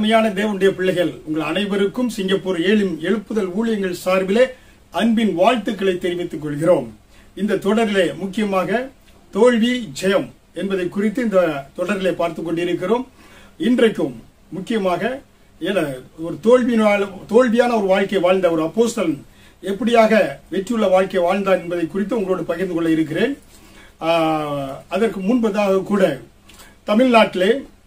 அருமையான தேவனுடைய பிள்ளைகள் உங்கள் அனைவருக்கும் சிங்கப்பூர் ஏழும் எழுப்புதல் ஊழியங்கள் சார்பிலே அன்பின் வாழ்த்துக்களை தெரிவித்துக் கொள்கிறோம் இந்த தொடரிலே முக்கியமாக தோல்வி ஜெயம் என்பதை குறித்து இந்த தொடரிலே பார்த்துக் கொண்டிருக்கிறோம் இன்றைக்கும் முக்கியமாக ஏன, ஒரு தோல்வியினால் தோல்வியான ஒரு வாழ்க்கை வாழ்ந்த ஒரு அப்போஸ்தலன் எப்படியாக வெற்றியுள்ள வாழ்க்கை வாழ்ந்தார் என்பதை குறித்து உங்களோடு பகிர்ந்து கொள்ள இருக்கிறேன் ஆஹ், அதற்கு முன்பதாக கூட தமிழ்நாட்டிலே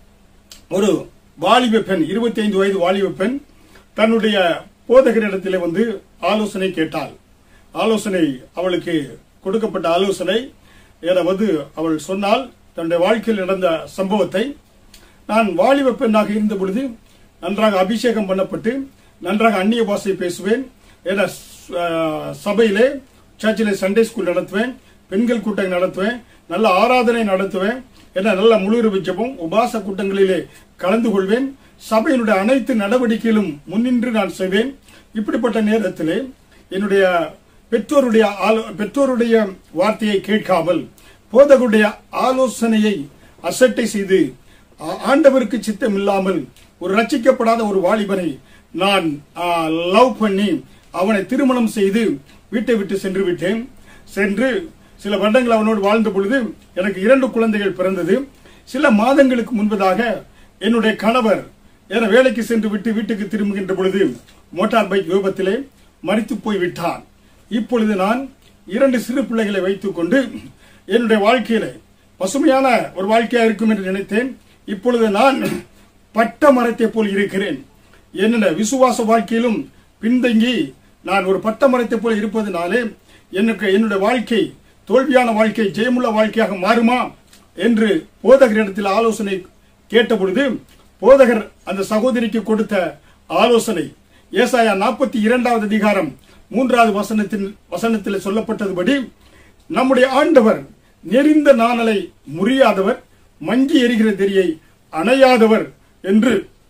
ஒரு வாலிப பெண் 25 வயது வாலிப பெண் தன்னுடைய போதகரிடத்திலே வந்து ஆலோசனை கேட்டாள் ஆலோசனை அவளுக்கு கொடுக்கப்பட்ட ஆலோசனை என வந்து அவள் சொன்னால் தன்னுடைய வாழ்க்கையில் நடந்த சம்பவத்தை நான் வாலிப பெண்ணாக இருந்த பொழுது நன்றாக அபிஷேகம் பண்ணப்பட்டு நன்றாக அந்நிய பாஷை பேசுவேன் என அஹ், சபையிலே சர்ச்சிலே சண்டே ஸ்கூல் நடத்துவேன் பெண்கள் கூட்டம் நடத்துவேன் நல்ல ஆராதனை நடத்துவேன் என நல்ல முழுருவு ஜெபம் உபாச கூட்டங்களிலே கலந்து கொள்வேன் சபையினுடைய அனைத்து நடவடிக்கையிலும் முன்னின்று நான் செய்வேன் இப்படிப்பட்ட நேரத்திலே என்னுடைய பெற்றோருடைய ஆலோ- பெற்றோருடைய வார்த்தையை கேட்காமல் போதகருடைய ஆலோசனையை அசட்டை செய்து ஆ- ஆண்டவருக்கு சித்தம் இல்லாமல் ஒரு ரட்சிக்கப்படாத ஒரு வாலிபனை நான் லவ் பண்ணி அவனை திருமணம் செய்து வீட்டை விட்டு சென்று விட்டேன் சென்று சில வருடங்கள் அவனோடு வாழ்ந்த பொழுது எனக்கு இரண்டு குழந்தைகள் பிறந்தது சில மாதங்களுக்கு முன்பதாக என்னுடைய கணவர் என வேலைக்கு சென்று விட்டு வீட்டுக்கு திரும்புகின்ற பொழுது மோட்டார் பைக் விபத்திலே மறித்து போய் விட்டான் இப்பொழுது நான் இரண்டு சிறு பிள்ளைகளை வைத்துக் கொண்டு என்னுடைய வாழ்க்கையில பசுமையான ஒரு வாழ்க்கையா இருக்கும் என்று நினைத்தேன் இப்பொழுது நான் பட்ட மரத்தை போல் இருக்கிறேன் என்னுடைய விசுவாச வாழ்க்கையிலும் பின்தங்கி நான் ஒரு பட்ட மரத்தை போல் இருப்பதனாலே எனக்கு என்னுடைய வாழ்க்கை தோல்வியான வாழ்க்கை ஜெயமுள்ள வாழ்க்கையாக மாறுமா என்று போதகரிடத்தில் ஆலோசனை கேட்டபொழுது போதகர் அந்த சகோதரிக்கு கொடுத்த ஆலோசனை ஏசாயா நாற்பத்தி இரண்டாவது அதிகாரம் மூன்றாவது வசனத்தின் வசனத்தில் சொல்லப்பட்டதுபடி நம்முடைய ஆண்டவர் நெறிந்த நாணலை முறியாதவர் மங்கி எரிகிற தெரியை அணையாதவர் என்று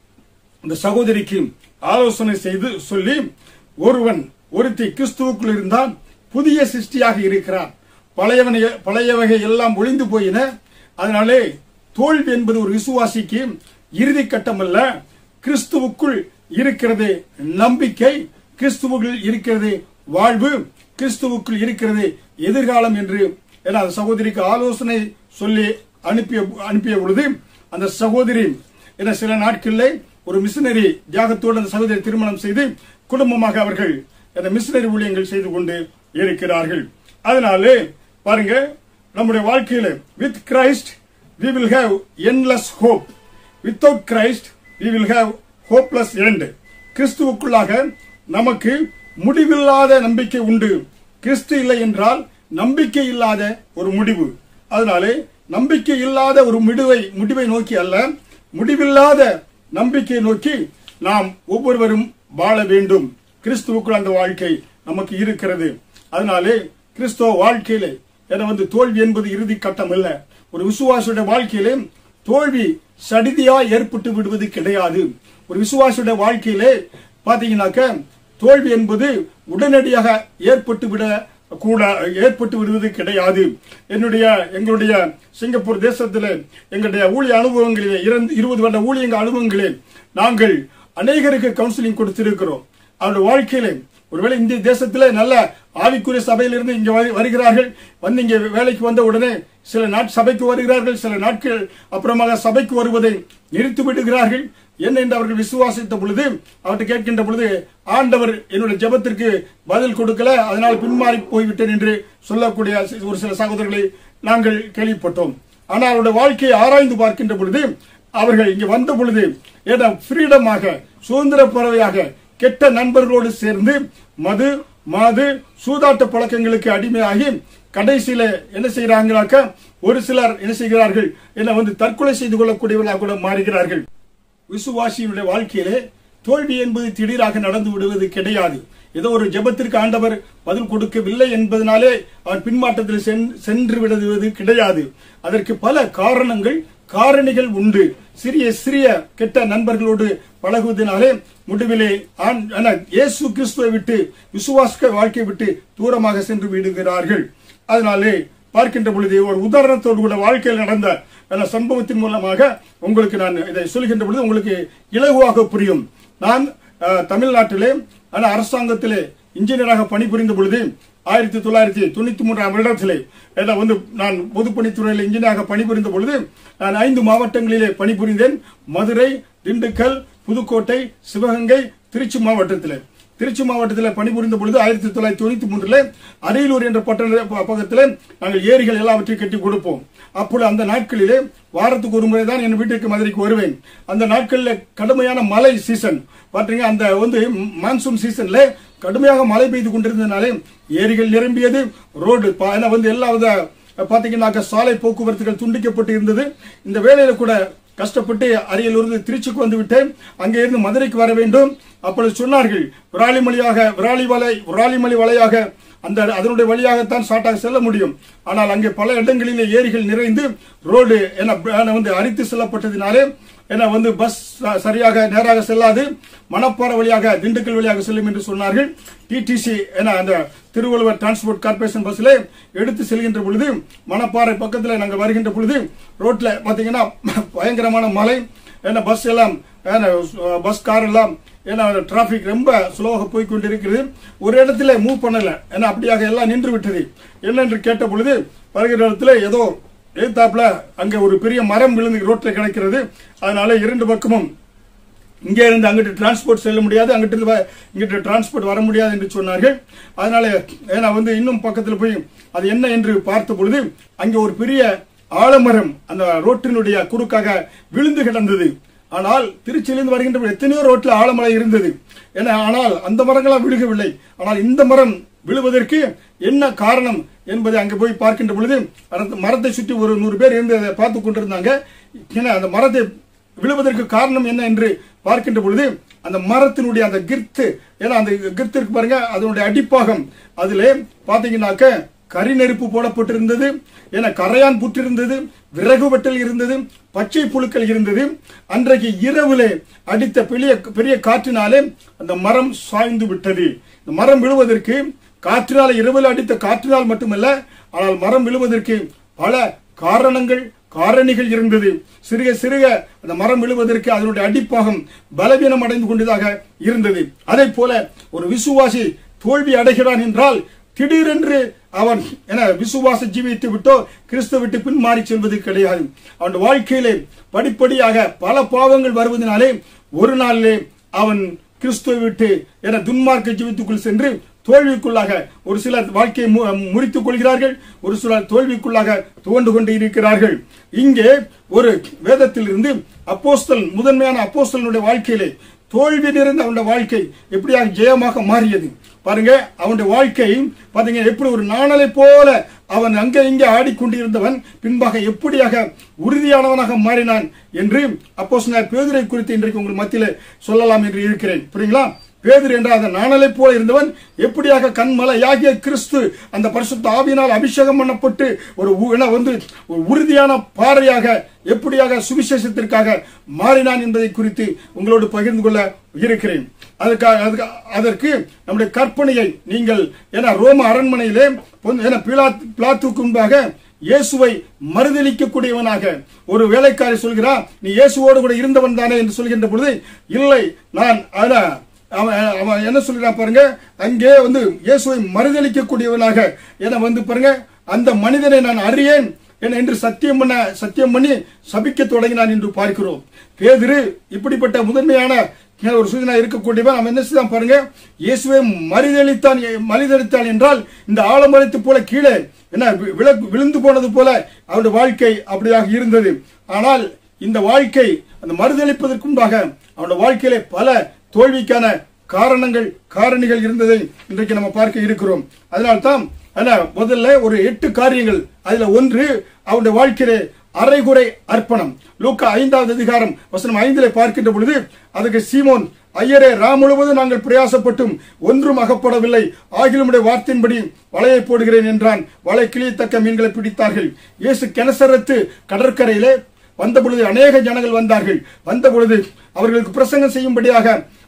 அந்த சகோதரிக்கு ஆலோசனை செய்து சொல்லி ஒருவன் ஒருத்தி கிறிஸ்துவுக்குள் இருந்தால் புதிய சிருஷ்டியாக இருக்கிறார் பழையவனை பழையவகை எல்லாம் ஒளிந்து போயின அதனாலே தோல்வி என்பது ஒரு விசுவாசிக்கு இறுதி கட்டம் அல்ல கிறிஸ்துவுக்குள் இருக்கிறது நம்பிக்கை கிறிஸ்துவுக்குள் இருக்கிறது வாழ்வு கிறிஸ்துவுக்குள் இருக்கிறது எதிர்காலம் என்று என அந்த சகோதரிக்கு ஆலோசனை சொல்லி அனுப்பிய அனுப்பிய பொழுது அந்த சகோதரி என சில நாட்களிலே ஒரு மிஷினரி தியாகத்தோடு அந்த சகோதரி திருமணம் செய்து குடும்பமாக அவர்கள் அந்த மிஷினரி ஊழியங்கள் செய்து கொண்டு இருக்கிறார்கள் அதனாலே பாருங்க நம்முடைய வாழ்க்கையில with Christ we will have endless hope without christ we will have hopeless end கிறிஸ்துவுக்குள்ளாக நமக்கு முடிவில்லாத நம்பிக்கை உண்டு கிறிஸ்து இல்லை என்றால் நம்பிக்கை இல்லாத ஒரு முடிவு அதனாலே நம்பிக்கை இல்லாத ஒரு முடிவை முடிவை நோக்கி அல்ல முடிவில்லாத நம்பிக்கையை நோக்கி நாம் ஒவ்வொருவரும் வாழ வேண்டும் கிறிஸ்துவுக்குள் அந்த வாழ்க்கை நமக்கு இருக்கிறது அதனாலே கிறிஸ்துவ வாழ்க்கையிலே என வந்து தோல்வி என்பது இறுதி கட்டம் அல்ல ஒரு விசுவாசுடைய வாழ்க்கையிலே தோல்வி சடிதியா ஏற்பட்டு விடுவது கிடையாது ஒரு விசுவாசுடைய வாழ்க்கையிலே பாத்தீங்கன்னாக்க தோல்வி என்பது உடனடியாக ஏற்பட்டு விட கூட ஏற்பட்டு விடுவது கிடையாது என்னுடைய எங்களுடைய சிங்கப்பூர் தேசத்திலே எங்களுடைய ஊழிய அனுபவங்களிலே இரண்டு- இருபது வருட ஊழியங்க அனுபவங்களிலே நாங்கள் அநேகருக்கு கவுன்சிலிங் கொடுத்திருக்கிறோம் அவருடைய வாழ்க்கையிலே ஒருவேளை இந்திய தேசத்திலே நல்ல ஆவிக்குரிய சபையிலிருந்து இங்க வரு- வருகிறார்கள் வந்து இங்க வேலைக்கு வந்த உடனே சில நாட் சபைக்கு வருகிறார்கள் சில நாட்கள் அப்புறமாக சபைக்கு வருவதை நிறுத்தி விடுகிறார்கள் என்ன என்று அவர்கள் விசுவாசித்த பொழுது அவர்கிட்ட கேட்கின்ற பொழுது ஆண்டவர் என்னுடைய ஜெபத்திற்கு பதில் கொடுக்கல அதனால் பின்மாறி போய்விட்டேன் என்று சொல்லக்கூடிய ஒரு சில சகோதரர்களை நாங்கள் கேள்விப்பட்டோம் ஆனால் அவருடைய வாழ்க்கையை ஆராய்ந்து பார்க்கின்ற பொழுது அவர்கள் இங்க வந்த பொழுது ஏன்னா ஃப்ரீடமாக சுதந்திர பறவையாக கெட்ட நண்பர்களோடு சேர்ந்து மது மாது சூதாட்ட பழக்கங்களுக்கு அடிமையாகி கடைசியில என்ன செய்யறாங்களாக்க ஒரு சிலர் என்ன செய்கிறார்கள் என்ன வந்து தற்கொலை செய்து கொள்ளக்கூடியவர்களாக கூட மாறுகிறார்கள் விசுவாசியினுடைய வாழ்க்கையிலே தோல்வி என்பது திடீராக நடந்து விடுவது கிடையாது ஏதோ ஒரு ஜெபத்திற்கு ஆண்டவர் பதில் கொடுக்கவில்லை என்பதனாலே அவன் பின்மாற்றத்தில் சென்- சென்று விடுவது கிடையாது அதற்கு பல காரணங்கள் காரணிகள் உண்டு சிறிய சிறிய கெட்ட நண்பர்களோடு பழகுவதனாலே முடிவிலே ஆண்- ஆனா, இயேசு கிறிஸ்துவை விட்டு விசுவாச வாழ்க்கை விட்டு தூரமாக சென்று விடுகிறார்கள் அதனாலே பார்க்கின்ற பொழுது ஒரு உதாரணத்தோடு கூட வாழ்க்கையில் நடந்த அந்த சம்பவத்தின் மூலமாக உங்களுக்கு நான் இதை சொல்கின்ற பொழுது உங்களுக்கு இலகுவாக புரியும் நான் அஹ், தமிழ்நாட்டிலே ஆனா அரசாங்கத்திலே இன்ஜினியராக பணிபுரிந்த பொழுது ஆயிரத்தி தொள்ளாயிரத்தி தொண்ணூத்தி மூன்றாம் வருடத்திலே ஏன்னா வந்து நான் பொதுப்பணித்துறையில் இன்ஜினியராக பணிபுரிந்த பொழுது நான் ஐந்து மாவட்டங்களிலே பணிபுரிந்தேன் மதுரை திண்டுக்கல் புதுக்கோட்டை சிவகங்கை திருச்சி மாவட்டத்திலே திருச்சி மாவட்டத்தில் பணிபுரிந்த பொழுது ஆயிரத்தி தொள்ளாயிரத்தி தொண்ணூத்தி மூன்றுல அரியலூர் என்ற பட்டண ப- பக்கத்தில் நாங்கள் ஏரிகள் எல்லாவற்றையும் கட்டி கொடுப்போம் அப்பொழுது அந்த நாட்களிலே வாரத்துக்கு ஒரு முறை தான் என் வீட்டிற்கு மதுரைக்கு வருவேன் அந்த நாட்களில் கடுமையான மழை சீசன் பாத்தீங்க அந்த வந்து மான்சூன் சீசன்ல கடுமையாக மழை பெய்து கொண்டிருந்ததுனாலே ஏரிகள் நிரம்பியது ரோடு பா- ஏன்னா வந்து எல்லா வித பாத்தீங்கன்னாக்க சாலை போக்குவரத்துகள் துண்டிக்கப்பட்டு இருந்தது இந்த வேலையில கூட கஷ்டப்பட்டு அரியலூர் திருச்சிக்கு வந்து விட்டேன் அங்கே இருந்து மதுரைக்கு வர வேண்டும் அப்பொழுது சொன்னார்கள் விராலிமலையாக விராலிமலை விராலிமலை வலையாக அந்த அதனுடைய வழியாகத்தான் சாட்டாக செல்ல முடியும் ஆனால் அங்கே பல இடங்களிலே ஏரிகள் நிறைந்து ரோடு என என வந்து அரித்து செல்லப்பட்டதினாலே என வந்து பஸ் ச- சரியாக நேராக செல்லாது மணப்பாறை வழியாக திண்டுக்கல் வழியாக செல்லும் என்று சொன்னார்கள் டிடிசி என அந்த திருவள்ளுவர் டிரான்ஸ்போர்ட் கார்பரேஷன் பஸ்ல எடுத்து செல்கின்ற பொழுது மணப்பாறை பக்கத்தில் நாங்கள் வருகின்ற பொழுது ரோட்ல பாத்தீங்கன்னா பயங்கரமான மழை ஏன்னா பஸ் எல்லாம் ஏன்னா, பஸ் கார் எல்லாம் ஏன்னா டிராபிக் ரொம்ப ஸ்லோவாக போய் கொண்டிருக்கிறது ஒரு இடத்துல மூவ் பண்ணல ஏன்னா அப்படியாக எல்லாம் நின்று விட்டது என்னென்று கேட்ட பொழுது வருகிற இடத்துல ஏதோ எதிர்த்தாப்புல அங்க ஒரு பெரிய மரம் விழுந்து ரோட்ல கிடக்கிறது அதனால இரண்டு பக்கமும் இங்கே இருந்து அங்கிட்டு டிரான்ஸ்போர்ட் செல்ல முடியாது அங்கிட்டு இருந்து வ- இங்கிட்டு டிரான்ஸ்போர்ட் வர முடியாது என்று சொன்னார்கள் அதனால ஏன்னா வந்து இன்னும் பக்கத்தில் போய் அது என்ன என்று பார்த்த பொழுது அங்கே ஒரு பெரிய ஆலமரம் அந்த ரோட்டினுடைய குறுக்காக விழுந்து கிடந்தது ஆனால் திருச்சியிலிருந்து வருகின்ற பொழுது எத்தனையோ ரோட்ல ஆலமரம் இருந்தது ஏன்னா ஆனால் அந்த மரங்களாம் விழுகவில்லை ஆனால் இந்த மரம் விழுவதற்கு என்ன காரணம் என்பதை அங்கே போய் பார்க்கின்ற பொழுது அந்த மரத்தை சுற்றி ஒரு நூறு பேர் இருந்து அதை பார்த்து கொண்டிருந்தாங்க ஏன்னா அந்த மரத்தை விழுவதற்கு காரணம் என்ன என்று பார்க்கின்ற பொழுது அந்த மரத்தினுடைய அந்த கிர்த்து ஏன்னா அந்த கிர்த்து இருக்கு பாருங்க அதனுடைய அடிப்பாகம் அதிலே பாத்தீங்கன்னாக்க கரி நெருப்பு போடப்பட்டிருந்தது ஏன்னா கரையான் புற்றிருந்தது விறகு வெட்டல் இருந்தது பச்சை புழுக்கள் இருந்தது அன்றைக்கு இரவிலே அடித்த பெரிய பெரிய காற்றினாலே அந்த மரம் சாய்ந்து விட்டது இந்த மரம் விழுவதற்கு காற்றினால் இரவில் அடித்த காற்றினால் மட்டுமல்ல ஆனால் மரம் விழுவதற்கு பல காரணங்கள் காரணிகள் இருந்தது சிறுக சிறுக அந்த மரம் விழுவதற்கு அதனுடைய அடிப்பாகம் பலவீனம் அடைந்து கொண்டதாக இருந்தது அதே போல ஒரு விசுவாசி தோல்வி அடைகிறான் என்றால் திடீரென்று அவன் என விசுவாச ஜீவித்து விட்டோ கிறிஸ்து விட்டு பின்மாறி செல்வது கிடையாது அவன் வாழ்க்கையிலே படிப்படியாக பல பாவங்கள் வருவதனாலே ஒரு நாளிலே அவன் கிறிஸ்துவை விட்டு என துன்மார்க்க ஜீவித்துக்குள் சென்று தோல்விக்குள்ளாக ஒரு சிலர் வாழ்க்கையை மு- முறித்துக் கொள்கிறார்கள் ஒரு சிலர் தோல்விக்குள்ளாக துவண்டு கொண்டு இருக்கிறார்கள் இங்கே ஒரு வேதத்தில் இருந்து அப்போஸ்தல் முதன்மையான அப்போஸ்தலனுடைய வாழ்க்கையிலே தோல்வி நிறைந்த அவனுடைய வாழ்க்கை எப்படியாக ஜெயமாக மாறியது பாருங்க அவனுடைய வாழ்க்கை பாத்தீங்க எப்படி ஒரு நாணலை போல அவன் அங்கே இங்கே ஆடிக்கொண்டிருந்தவன் பின்பாக எப்படியாக உறுதியானவனாக மாறினான் என்று அப்போ பேதுரை குறித்து இன்றைக்கு உங்கள் மத்தியில சொல்லலாம் என்று இருக்கிறேன் புரியுங்களா பேதுரு என்ற அந்த நாணலை போல இருந்தவன் எப்படியாக கண்மலையாகிய கிறிஸ்து அந்த பரிசுத்த ஆவியினால் அபிஷேகம் பண்ணப்பட்டு ஒரு உ- என்ன வந்து ஒரு உறுதியான பாறையாக எப்படியாக சுவிசேஷத்திற்காக மாறினான் என்பதை குறித்து உங்களோடு பகிர்ந்து கொள்ள இருக்கிறேன் அதற்காக அதுக்கு- அதற்கு நம்முடைய கற்பனையை நீங்கள் ஏன்னா ரோம அரண்மனையிலே பொன்- ஏன்னா பிலாத் பிளாத்துக்கு முன்பாக இயேசுவை மறுதளிக்கக்கூடியவனாக ஒரு வேலைக்காரி சொல்கிறான் நீ இயேசுவோடு கூட இருந்தவன் தானே என்று சொல்கின்ற பொழுது இல்லை நான் ஆனா, அவன் அவன் என்ன சொல்கிறான் பாருங்க அங்கே வந்து இயேசுவை மறுதளிக்கக்கூடியவனாக என வந்து பாருங்க அந்த மனிதனை நான் அறியேன் என என்று சத்தியம் பண்ண சத்தியம் பண்ணி சபிக்க தொடங்கினான் என்று பார்க்கிறோம் பேதுரு இப்படிப்பட்ட முதன்மையான ஒரு சூழ்நிலை இருக்கக்கூடியவன் அவன் என்ன செய்தான் பாருங்க இயேசுவை மறுதளித்தான் மறுதளித்தான் என்றால் இந்த ஆலமரத்து போல கீழே என்ன வி- விழ- விழுந்து போனது போல அவருடைய வாழ்க்கை அப்படியாக இருந்தது ஆனால் இந்த வாழ்க்கை அந்த மறுதளிப்பதற்கு முன்பாக அவனுடைய வாழ்க்கையிலே பல தோல்விக்கான காரணங்கள் காரணிகள் இருந்ததை இன்றைக்கு நம்ம பார்க்க இருக்கிறோம் அதனால்தான் ஆனா முதல்ல ஒரு எட்டு காரியங்கள் அதுல ஒன்று அவனுடைய வாழ்க்கையிலே அரைகுறை அர்ப்பணம் லூக்கா ஐந்தாவது அதிகாரம் வசனம் ஐந்திலே பார்க்கின்ற பொழுது அதுக்கு சீமோன் ஐயரே ரா முழுவதும் நாங்கள் பிரயாசப்பட்டும் ஒன்றும் அகப்படவில்லை ஆகிலும் உடைய வார்த்தையின்படி வலையை போடுகிறேன் என்றான் வலை கிளியத்தக்க மீன்களை பிடித்தார்கள் இயேசு கெனசரத்து கடற்கரையிலே வந்த பொழுது அநேக ஜனங்கள் வந்தார்கள் வந்த பொழுது அவர்களுக்கு பிரசங்கம் செய்யும்படியாக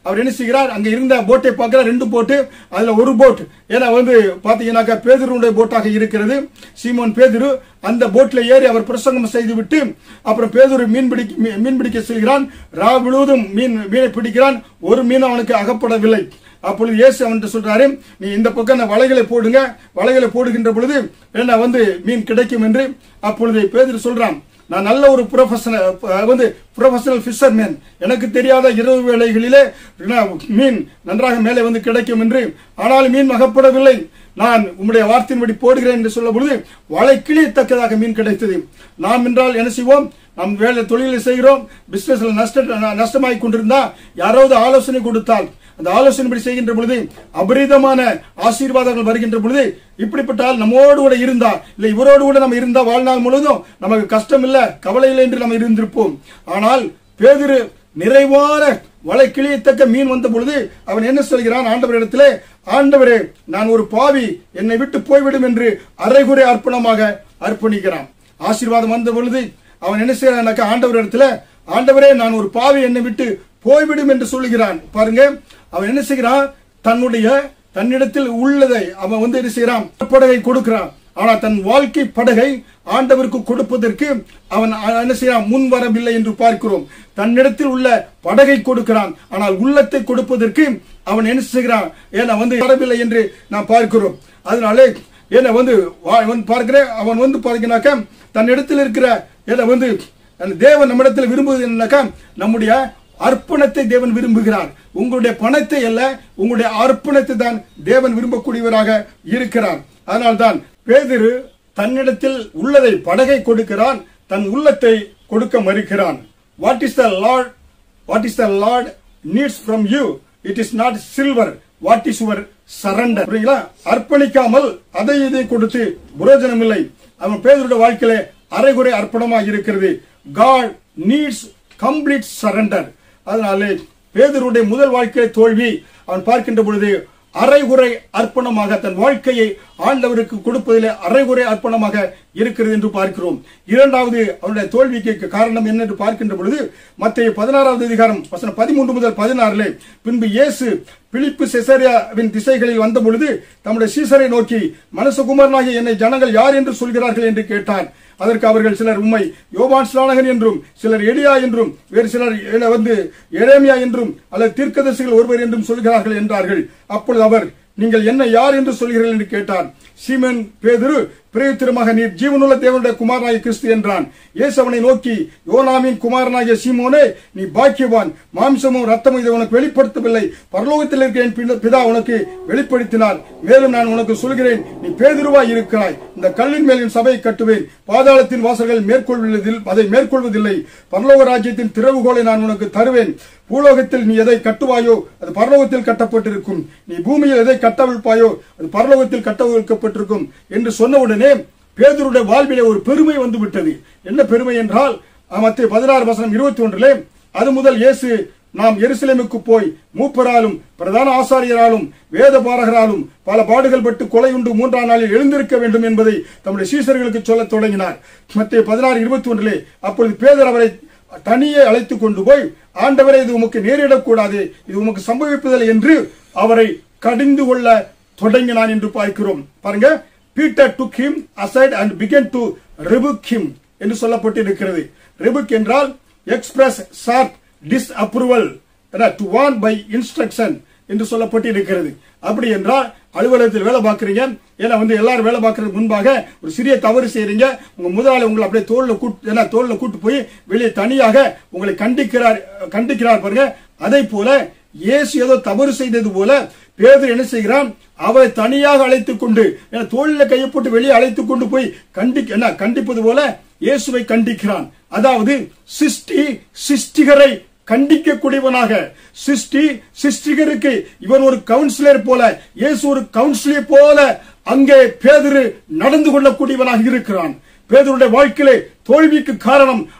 அவர் என்ன செய்கிறார் அங்க இருந்த போட்டை பார்க்கிறார் ரெண்டு போட்டு அதுல ஒரு போட் ஏன்னா வந்து பாத்தீங்கன்னாக்கா பேதுருடைய போட்டாக இருக்கிறது சீமோன் பேதுரு அந்த போட்ல ஏறி அவர் பிரசங்கம் செய்து விட்டு அப்புறம் பேதுரு மீன் பிடிக்க மீ- மீன் பிடிக்க செல்கிறான் ரா முழுவதும் மீன் மீனை பிடிக்கிறான் ஒரு மீன் அவனுக்கு அகப்படவில்லை அப்பொழுது இயேசு அவன்கிட்ட சொல்றாரு நீ இந்த பக்கம் அந்த வலைகளை போடுங்க வலைகளை போடுகின்ற பொழுது என்ன வந்து மீன் கிடைக்கும் என்று அப்பொழுது பேதுரு சொல்றான் நான் நல்ல ஒரு ப்ரொஃபஷனல் வந்து ப்ரொஃபஷனல் ஃபிஷர்மேன் எனக்கு தெரியாத இரவு வேளைகளிலே நான் மீன் நன்றாக மேலே வந்து கிடைக்கும் என்று ஆனால் மீன் அகப்படவில்லை நான் உம்முடைய வார்த்தையின்படி போடுகிறேன் என்று சொல்லும் பொழுது வலை கிழியத்தக்கதாக மீன் கிடைத்தது நாம் என்றால் என்ன செய்வோம் நம் வேலை தொழிலை செய்கிறோம் பிசினஸ்ல நஷ்ட நஷ்டமாய் கொண்டிருந்தா யாராவது ஆலோசனை கொடுத்தால் அந்த ஆலோசனைப்படி செய்கின்ற பொழுது அபரிதமான ஆசீர்வாதங்கள் வருகின்ற பொழுது இப்படிப்பட்டால் நம்மோடு கூட இருந்தா இல்ல இவரோடு கூட நம்ம இருந்தா வாழ்நாள் முழுவதும் நமக்கு கஷ்டம் இல்ல கவலை இல்லை என்று நம்ம இருந்திருப்போம் ஆனால் பேதுரு நிறைவான வலை கிழியத்தக்க மீன் வந்த பொழுது அவன் என்ன சொல்கிறான் ஆண்டவரிடத்திலே ஆண்டவரே நான் ஒரு பாவி என்னை விட்டு போய்விடும் என்று அரைகுறை அர்ப்பணமாக அர்ப்பணிக்கிறான் ஆசீர்வாதம் வந்த பொழுது அவன் என்ன செய்யறான் ஆண்டவரிடத்துல ஆண்டவரே நான் ஒரு பாவி என்னை விட்டு போய்விடும் என்று சொல்லுகிறான் பாருங்க அவன் என்ன செய்கிறான் தன்னுடைய தன்னிடத்தில் உள்ளதை அவன் வந்து என்ன செய்யறான் படகை கொடுக்கிறான் ஆனா தன் வாழ்க்கை படகை ஆண்டவருக்கு கொடுப்பதற்கு அவன் என்ன செய்யறான் முன் வரவில்லை என்று பார்க்கிறோம் தன்னிடத்தில் உள்ள படகை கொடுக்கிறான் ஆனால் உள்ளத்தை கொடுப்பதற்கு அவன் என்ன செய்கிறான் ஏன்னா வந்து வரவில்லை என்று நாம் பார்க்கிறோம் அதனாலே ஏன்னா வந்து வா- வந்து பார்க்கிறேன் அவன் வந்து பார்த்தீங்கன்னாக்கா தன்னிடத்தில் இருக்கிற ஏன்னா வந்து அந்த தேவன் நம்மிடத்தில் விரும்புவது என்னன்னாக்கா நம்முடைய அர்ப்பணத்தை தேவன் விரும்புகிறார் உங்களுடைய பணத்தை அல்ல உங்களுடைய அர்ப்பணத்தை தான் தேவன் விரும்பக்கூடியவராக இருக்கிறார் அதனால்தான் பேதிரு தன்னிடத்தில் உள்ளதை படகை கொடுக்கிறான் தன் உள்ளத்தை கொடுக்க மறுக்கிறான் what is the Lord what is the Lord needs from you it is not silver what is your surrender புரியுங்களா அர்ப்பணிக்காமல் அதை இதை கொடுத்து புரோஜனம் இல்லை அவன் பேதருடைய வாழ்க்கையில அரைகுறை அர்ப்பணமாக இருக்கிறது காட் நீட்ஸ் கம்ப்ளீட் சரண்டர் அதனாலே பேதருடைய முதல் வாழ்க்கை தோல்வி அவன் பார்க்கின்ற பொழுது அரைகுறை அர்ப்பணமாக தன் வாழ்க்கையை ஆண்டவருக்கு கொடுப்பதிலே அரைகுறை அர்ப்பணமாக இருக்கிறது என்று பார்க்கிறோம் இரண்டாவது அவனுடைய தோல்விக்கு காரணம் என்ன என்று பார்க்கின்ற பொழுது மத்திய பதினாறாவது அதிகாரம் வசனம் பதிமூன்று முதல் பதினாறுல பின்பு இயேசு பிலிப்பு செசரியாவின் திசைகளில் வந்த பொழுது தம்முடைய சீசரை நோக்கி மனசுகுமாரனாகிய என்னை ஜனங்கள் யார் என்று சொல்கிறார்கள் என்று கேட்டான் அதற்கு அவர்கள் சிலர் உம்மை யோவான் ஸ்நானகன் என்றும் சிலர் எலியா என்றும் வேறு சிலர் எல- வந்து எரேமியா என்றும் அல்லது தீர்க்கதரிசிகள் ஒருவர் என்றும் சொல்கிறார்கள் என்றார்கள் அப்பொழுது அவர் நீங்கள் என்ன யார் என்று சொல்கிறீர்கள் என்று கேட்டார் சீமன் பேதுரு பிரயுத்திரமாக நீர் ஜீவனுள்ள தேவனுடைய குமாரனாகிய கிறிஸ்து என்றான் இயேசு அவனை நோக்கி யோனாமின் குமாரனாகிய சீமோனே நீ பாக்கியவான் மாம்சமும் ரத்தமும் இதை உனக்கு வெளிப்படுத்தவில்லை பரலோகத்தில் இருக்கிற என் பித- பிதா உனக்கு வெளிப்படுத்தினார் மேலும் நான் உனக்கு சொல்கிறேன் நீ பேதுருவாய் இருக்கிறாய் இந்த கல்லின் மேல் என் சபையை கட்டுவேன் பாதாளத்தின் வாசல்கள் மேற்கொள்வதில் அதை மேற்கொள்வதில்லை பரலோக ராஜ்யத்தின் திறவுகோலை நான் உனக்கு தருவேன் பூலோகத்தில் நீ எதை கட்டுவாயோ அது பரலோகத்தில் கட்டப்பட்டிருக்கும் நீ பூமியில் எதை கட்டவிழ்ப்பாயோ அது பரலோகத்தில் கட்டவிழ்க்கப்பட்டிருக்கும் என்று சொன்ன உடனே பேதுருடைய வாழ்விலே ஒரு பெருமை வந்து விட்டது என்ன பெருமை என்றால் மத்திய பதினாறு வசனம் இருபத்தி ஒன்றிலே அது முதல் இயேசு நாம் எருசலேமுக்கு போய் மூப்பராலும் பிரதான ஆசாரியராலும் வேத பாரகராலும் பல பாடுகள் பட்டு கொலை உண்டு மூன்றாம் நாளில் எழுந்திருக்க வேண்டும் என்பதை தம்முடைய சீசர்களுக்கு சொல்லத் தொடங்கினார் மத்திய பதினாறு இருபத்தி ஒன்றிலே அப்பொழுது பேதர் அவரை தனியே அழைத்துக் கொண்டு போய் ஆண்டவரே இது உமக்கு நேரிடக்கூடாது இது உமக்கு சம்பவிப்பதில்லை என்று அவரை கடிந்து கொள்ள தொடங்கினான் என்று பார்க்கிறோம் பாருங்க Peter took him aside and began to rebuke him என்று சொல்லப்பட்டிருக்கிறது rebuke என்றால் express short disapproval to warn by instruction என்று சொல்லப்பட்டிருக்கிறது அப்படி என்றால் அலுவலகத்தில் வேலை பார்க்கறீங்க ஏன்னா வந்து எல்லாரும் வேலை பார்க்கறதுக்கு முன்பாக ஒரு சிறிய தவறு செய்றீங்க உங்க முதலாளி உங்களை அப்படியே தோல்ல கூட்டு ஏன்னா தோல்ல கூட்டு போய் வெளியே தனியாக உங்களை கண்டிக்கிறார் கண்டிக்கிறார் பாருங்க அதே போல இயேசு ஏதோ தவறு செய்தது போல பேதர் என்ன செய்கிறான் அவரை தனியாக அழைத்துக் கொண்டு ஏன்னா தோளில கையை போட்டு வெளியே அழைத்துக் கொண்டு போய் கண்டி என்ன கண்டிப்பது போல இயேசுவை கண்டிக்கிறான் அதாவது சிருஷ்டி சிருஷ்டிகரை கண்டிக்கக்கூடியவனாக சிருஷ்டி சிருஷ்டிகருக்கு இவன் ஒரு கவுன்சிலர் போல இயேசு ஒரு கவுன்சிலர் போல அங்கே பேதுரு நடந்து கொள்ளக்கூடியவனாக இருக்கிறான் பேதருடைய வாழ்க்கையிலே தோல்விக்கு காரணம்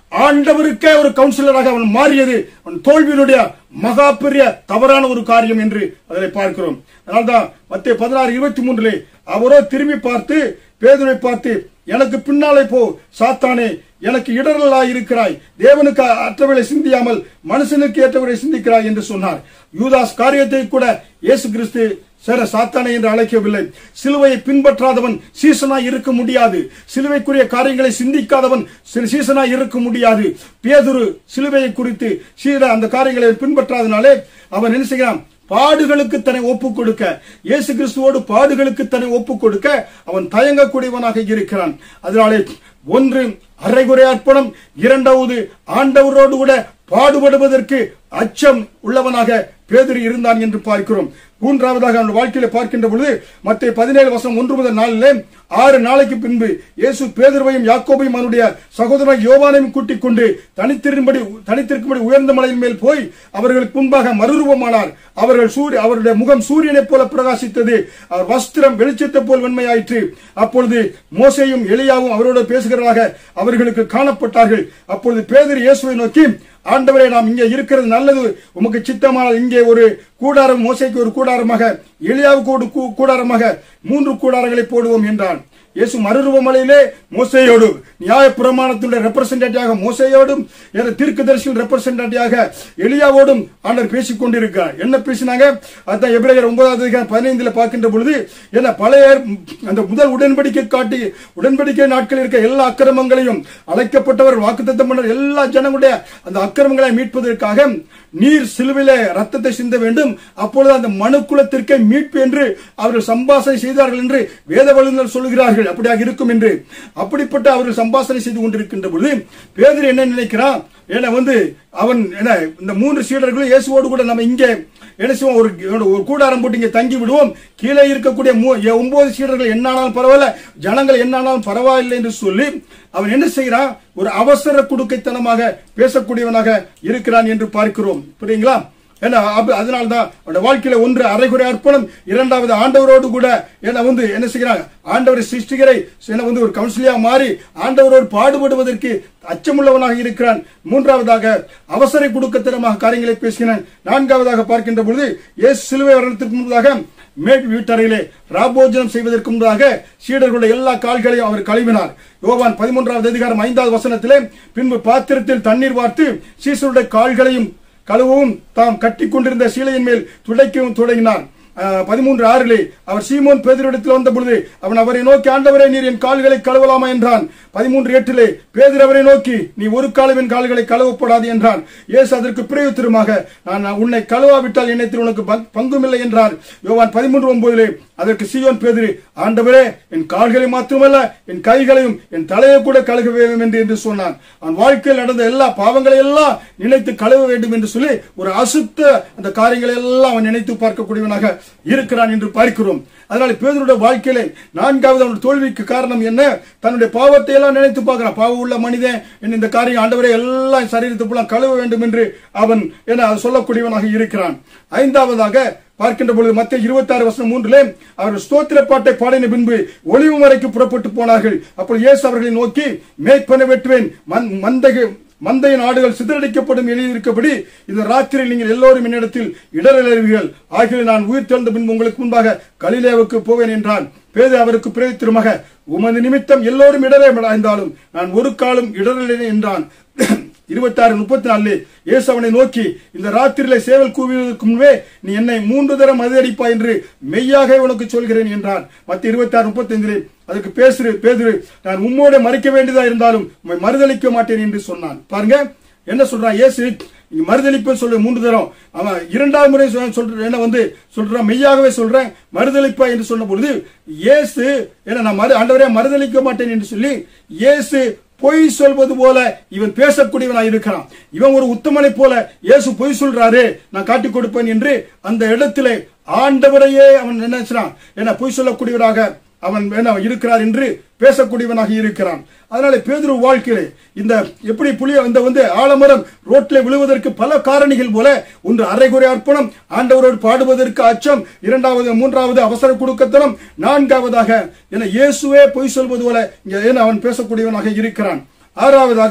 ஆண்டவருக்கே ஒரு கவுன்சிலராக அவன் மாறியது அவன் தோல்வியினுடைய மகா பெரிய தவறான ஒரு காரியம் என்று அதில் பார்க்கிறோம் அதனால்தான் மத்திய பதினாறு இருபத்தி மூன்றிலே அவரோ திரும்பி பார்த்து பேதுரை பார்த்து எனக்கு பின்னாலே போ சாத்தானே எனக்கு இடரலாய் இருக்கிறாய் தேவனுக்கு அற்றவளை சிந்தியாமல் மனுஷனுக்கு ஏற்றவரை சிந்திக்கிறாய் என்று சொன்னார் யூதாஸ் காரியத்தை கூட இயேசு கிறிஸ்து சேர சாத்தானே என்று அழைக்கவில்லை சிலுவையை பின்பற்றாதவன் சீசனாய் இருக்க முடியாது சிலுவைக்குரிய காரியங்களை சிந்திக்காதவன் சி- சீசனாய் இருக்க முடியாது பேதுரு சிலுவையை குறித்து சீர அந்த காரியங்களை பின்பற்றாதனாலே அவன் என்ன செய்கிறான் பாடுகளுக்கு தன்னை ஒப்பு கொடுக்க இயேசு கிறிஸ்துவோடு பாடுகளுக்கு தன்னை ஒப்பு கொடுக்க அவன் தயங்கக்கூடியவனாக இருக்கிறான் அதனாலே ஒன்று அரைகுறை அர்ப்பணம் இரண்டாவது ஆண்டவரோடு கூட பாடுபடுவதற்கு அச்சம் உள்ளவனாக பேதுரு இருந்தான் என்று பார்க்கிறோம் மூன்றாவதாக அவன் வாழ்க்கையில பார்க்கின்ற பொழுது மத்திய பதினேழு வருஷம் ஒன்று முதல் நாளிலே ஆறு நாளைக்கு பின்பு இயேசு பேதுருவையும் யாக்கோபையும் அவனுடைய சகோதரன் யோவானையும் கூட்டிக் கொண்டு தனித்திரும்படி தனித்திருக்கும்படி உயர்ந்த மலையின் மேல் போய் அவர்களுக்கு முன்பாக மறுரூபமானார் அவர்கள் சூரிய அவருடைய முகம் சூரியனைப் போல பிரகாசித்தது அவர் வஸ்திரம் வெளிச்சத்தை போல் வெண்மையாயிற்று அப்பொழுது மோசேயும் எலியாவும் அவரோடு பேசுகிறதாக அவர்களுக்கு காணப்பட்டார்கள் அப்பொழுது பேதர் இயேசுவை நோக்கி ஆண்டவரே நாம் இங்கே இருக்கிறது நல்லது உமக்கு சித்தமானால் இங்கே ஒரு கூடாரம் மோசைக்கு ஒரு கூடாரமாக எலியாவுக்கு ஒரு கூ- கூடாரமாக மூன்று கூடாரங்களை போடுவோம் என்றான் இயேசு மறுரூபமலையிலே மோசையோடு நியாய பிரமாணத்துடைய ரெப்ரசன்டேட்டிவாக மோசையோடும் தீர்க்கதரிசியின் ரெப்ரசன்டேட்டிவாக எலியாவோடும் ஆண்டவர் பேசிக் கொண்டிருக்கிறார் என்ன பேசினாங்க அதான் எபிரேயர் ஒன்பதாவது அதிகாரம் பதினைந்துல பார்க்கின்ற பொழுது என்ன பழைய அந்த முதல் உடன்படிக்கை காட்டி உடன்படிக்கை நாட்களில் இருக்க எல்லா அக்கிரமங்களையும் அழைக்கப்பட்டவர் வாக்குத்தத்தம் பண்ண எல்லா ஜனங்களுடைய அந்த அக்கிரமங்களை மீட்பதற்காக நீர் சிலுவிலே ரத்தத்தை சிந்த வேண்டும் அப்பொழுது அந்த மனு குலத்திற்கே மீட்பு என்று அவர்கள் சம்பாசனை செய்தார்கள் என்று வேத வல்லுநர் சொல்லுகிறார்கள் அப்படியாக இருக்கும் என்று அப்படிப்பட்ட அவர்கள் சம்பாசனை செய்து கொண்டிருக்கின்ற பொழுது பேதர் என்ன நினைக்கிறான் ஏன்னா வந்து அவன் என்ன இந்த மூன்று சீடர்களும் இயேசுவோடு கூட நம்ம இங்கே என்ன செய்வோம் ஒரு ஒரு கூடாரம் போட்டு இங்கே தங்கி விடுவோம் கீழே இருக்கக்கூடிய மூ- ஒன்பது சீடர்கள் என்னானாலும் பரவாயில்ல ஜனங்கள் என்னானாலும் பரவாயில்லை என்று சொல்லி அவன் என்ன செய்கிறான் ஒரு அவசர குடுக்கைத்தனமாக பேசக்கூடியவனாக இருக்கிறான் என்று பார்க்கிறோம் புரியுங்களா ஏன்னா அப்ப- அதனால்தான் அவனுடைய வாழ்க்கையில ஒன்று அரைகுறை அர்ப்பணம் இரண்டாவது ஆண்டவரோடு கூட என்ன வந்து என்ன செய்கிறாங்க ஆண்டவரை சிருஷ்டிகரை என்ன வந்து ஒரு கவுன்சிலியா மாறி ஆண்டவரோடு பாடுபடுவதற்கு அச்சமுள்ளவனாக இருக்கிறான் மூன்றாவதாக அவசர குடுக்கத்தனமாக காரியங்களை பேசுகிறான் நான்காவதாக பார்க்கின்ற பொழுது இயேசு சிலுவை வரணத்திற்கு முன்பதாக மேல் வீட்டறையிலே ராபோஜனம் செய்வதற்கு முன்பதாக சீடர்களுடைய எல்லா கால்களையும் அவர் கழுவினார் யோவான் பதிமூன்றாவது அதிகாரம் ஐந்தாவது வசனத்திலே பின்பு பாத்திரத்தில் தண்ணீர் வார்த்து சீசருடைய கால்களையும் கழுவவும் தாம் கட்டி கொண்டிருந்த சீலையின் மேல் துடைக்கவும் தொடங்கினார் அஹ், பதிமூன்று ஆறிலே அவர் சீமோன் பேதரிடத்தில் வந்த பொழுது அவன் அவரை நோக்கி ஆண்டவரே நீர் என் கால்களை கழுவலாமா என்றான் பதிமூன்று எட்டிலே பேதர் அவரை நோக்கி நீ ஒரு காலம் என் கால்களை கழுவப்படாது என்றான் இயேசு அதற்கு பிரயோத்திரமாக நான் உன்னை கழுவாவிட்டால் என்னத்தில் உனக்கு பங்- பங்குமில்லை என்றார் யோவான் பதிமூன்று ஒன்பதிலே அதற்கு சீயோன் பேதுரு ஆண்டவரே என் கால்களை மாத்திரமல்ல என் கைகளையும் என் தலையை கூட கழுக வேண்டும் என்று என்று சொன்னான் அவன் வாழ்க்கையில் நடந்த எல்லா பாவங்களை எல்லாம் நினைத்து கழுவ வேண்டும் என்று சொல்லி ஒரு அசுத்த அந்த காரியங்களை எல்லாம் அவன் நினைத்து பார்க்கக்கூடியவனாக இருக்கிறான் என்று பார்க்கிறோம் அதனால பேதருடைய வாழ்க்கையிலே நான்காவது அவனுடைய தோல்விக்கு காரணம் என்ன தன்னுடைய பாவத்தை எல்லாம் நினைத்து பார்க்கிறான் பாவம் உள்ள மனிதன் என்ன இந்த காரியம் ஆண்டவரை எல்லாம் சரீரத்துக்குள்ள கழுவ வேண்டும் என்று அவன் என அது சொல்லக்கூடியவனாக இருக்கிறான் ஐந்தாவதாக பார்க்கின்ற பொழுது மத்திய இருபத்தி ஆறு வருஷம் மூன்றிலே அவர்கள் ஸ்தோத்திர பாட்டை பாடின பின்பு ஒளிவு மறைக்கு புறப்பட்டு போனார்கள் அப்பொழுது இயேசு அவர்களை நோக்கி மேய்ப்பன வெட்டுவேன் மந்- மந்தகு மந்தையின் ஆடுகள் சிதறடிக்கப்படும் எழுதியிருக்கபடி இந்த ராத்திரியில் நீங்கள் எல்லோரும் என்னிடத்தில் இடரலறிவீர்கள் ஆகிய நான் உயிர் தெழுந்த பின்பு உங்களுக்கு முன்பாக கலிலேவுக்கு போவேன் என்றான் பேது அவருக்கு பிரேத்திரமாக உமது நிமித்தம் எல்லோரும் இடரே அடைந்தாலும் நான் ஒரு காலம் இடரலேன் என்றான் இருபத்தாறு முப்பத்தி நாலு இயேசு அவனை நோக்கி இந்த ராத்திரியில சேவல் கூவியதற்கு முன்பே நீ என்னை மூன்று தரம் மதியடிப்பா என்று மெய்யாக உனக்கு சொல்கிறேன் என்றான் மத்த இருபத்தாறு முப்பத்தி அதுக்கு பேசுரு பேதுரு நான் உம்மோட மறிக்க வேண்டியதா இருந்தாலும் உம்மை மறுதளிக்க மாட்டேன் என்று சொன்னான் பாருங்க என்ன சொல்றான் இயேசு நீங்க மறுதளிப்பு சொல்ற மூன்று தரம் அவன் இரண்டாவது முறை சொல்ற- சொல்ற என்ன வந்து சொல்றான் மெய்யாகவே சொல்றேன் மறுதளிப்பா என்று சொன்ன பொழுது இயேசு என்ன நான் மறு ஆண்டவரே மறுதளிக்க மாட்டேன் என்று சொல்லி இயேசு பொய் சொல்வது போல இவன் பேசக்கூடியவனாய் இருக்கிறான் இவன் ஒரு உத்தமனை போல இயேசு பொய் சொல்றாரு நான் காட்டிக் கொடுப்பேன் என்று அந்த இடத்திலே ஆண்டவரையே அவன் நினைச்சான் என்ன பொய் சொல்லக்கூடியவராக அவன் என்ன இருக்கிறார் என்று பேசக்கூடியவனாக இருக்கிறான் அதனால பேதுரு வாழ்க்கையிலே இந்த எப்படி புளிய இந்த வந்து ஆலமரம் ரோட்டில் விழுவதற்கு பல காரணிகள் போல ஒன்று அரைகுறை அர்ப்பணம் ஆண்டவரோடு பாடுவதற்கு அச்சம் இரண்டாவது மூன்றாவது அவசர குடுக்கத்தனம் நான்காவதாக என இயேசுவே பொய் சொல்வது போல இங்க ஏன் அவன் பேசக்கூடியவனாக இருக்கிறான் ஆறாவதாக